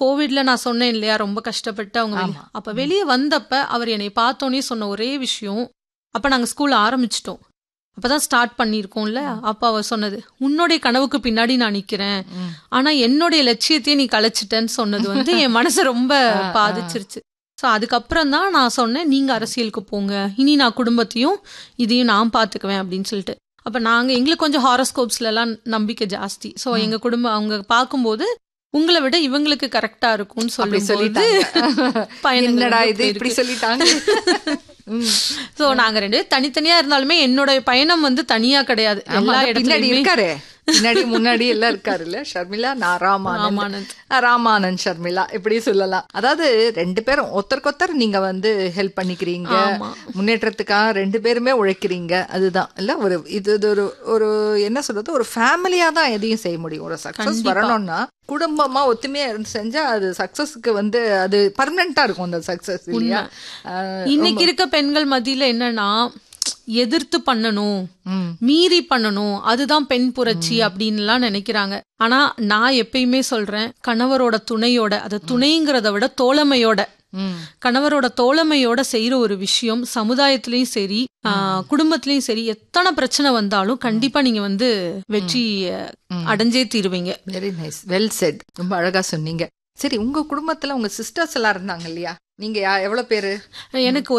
கோவிட்ல நான் சொன்னேன் இல்லையா ரொம்ப கஷ்டப்பட்டு அவங்க வெளிய- அப்ப வெளியே வந்தப்ப அவர் என்னை பார்த்தோன்னே சொன்ன ஒரே விஷயம் அப்ப நாங்க ஸ்கூல் ஆரம்பிச்சிட்டோம் அப்பதான் ஸ்டார்ட் பண்ணியிருக்கோம்ல அப்ப அவர் சொன்னது உன்னுடைய கனவுக்கு பின்னாடி நான் நிக்கிறேன் ஆனா என்னுடைய லட்சியத்தையே நீ கலைச்சிட்டேன்னு சொன்னது வந்து என் மனசை ரொம்ப பாதிச்சிருச்சு ஸோ அதுக்கப்புறம் தான் நான் சொன்னேன் நீங்க அரசியலுக்கு போங்க இனி நான் குடும்பத்தையும் இதையும் நான் பாத்துக்குவேன் அப்படின்னு சொல்லிட்டு அப்ப நாங்க எங்களுக்கு கொஞ்சம் ஹாரோஸ்கோப்ஸ்ல எல்லாம் நம்பிக்கை ஜாஸ்தி ஸோ எங்க குடும்பம் அவங்க பார்க்கும்போது உங்களை விட இவங்களுக்கு கரெக்டா இருக்கும்னு அப்படி சொல்லி சொல்லிட்டாங்க பயணங்கள் என்னடா வந்து இது இப்படி போயிருக்கு. சொல்லிட்டாங்க ம். சோ நாங்க ரெண்டு பேரும் தனித்தனியா இருந்தாலுமே என்னோட பயணம் வந்து தனியா கிடையாது ஆமா, எல்லா அதான் பின்னாடி இடத்துலயுமே இருக்காரு பின்னாடி முன்னாடி எல்லாம் இருக்காருல்ல ஷர்மிளா நான் ராமானந்த் ராமானந்த். ராமானந்த் ஷர்மிளா இப்படி சொல்லலாம் அதாவது ரெண்டு பேரும் ஒருத்தருக்கொத்தர் நீங்க வந்து ஹெல்ப் பண்ணிக்கிறீங்க ஆமா. முன்னேற்றத்துக்காக ரெண்டு பேருமே உழைக்கிறீங்க அதுதான் இல்ல ஒரு இது இது ஒரு ஒரு என்ன சொல்றது ஒரு ஃபேமிலியா தான் எதையும் செய்ய முடியும் ஒரு சக்சஸ் வரணும்னா குடும்பமா ஒத்துமையா இருந்து செஞ்சா அது சக்சஸ்க்கு வந்து அது பர்மனண்டா இருக்கும் அந்த சக்சஸ் இல்லையா அஹ், இன்னைக்கு இருக்க பெண்கள் மத்தியில என்னன்னா எதிர்த்து பண்ணணும் ம். மீறி பண்ணணும் அதுதான் பெண் புரட்சி அப்படின்லாம் நினைக்கிறாங்க ஆனா நான் எப்பயுமே சொல்றேன் கணவரோட துணையோட அது துணைங்கிறத விட தோழமையோட ம். கணவரோட தோழமையோட செய்யற ஒரு விஷயம் சமுதாயத்திலயும் சரி ஆஹ், குடும்பத்திலயும் சரி எத்தனை பிரச்சனை வந்தாலும் கண்டிப்பா நீங்க வந்து வெற்றி அஹ், அடைஞ்சே தீருவீங்க வெரி நைஸ் வெல் செட் ரொம்ப அழகா சொன்னீங்க சரி உங்க குடும்பத்துல உங்க சிஸ்டர்ஸ் எல்லாம் இருந்தாங்க இல்லையா நீங்க யா- எவ்வளவு பேரு எனக்கு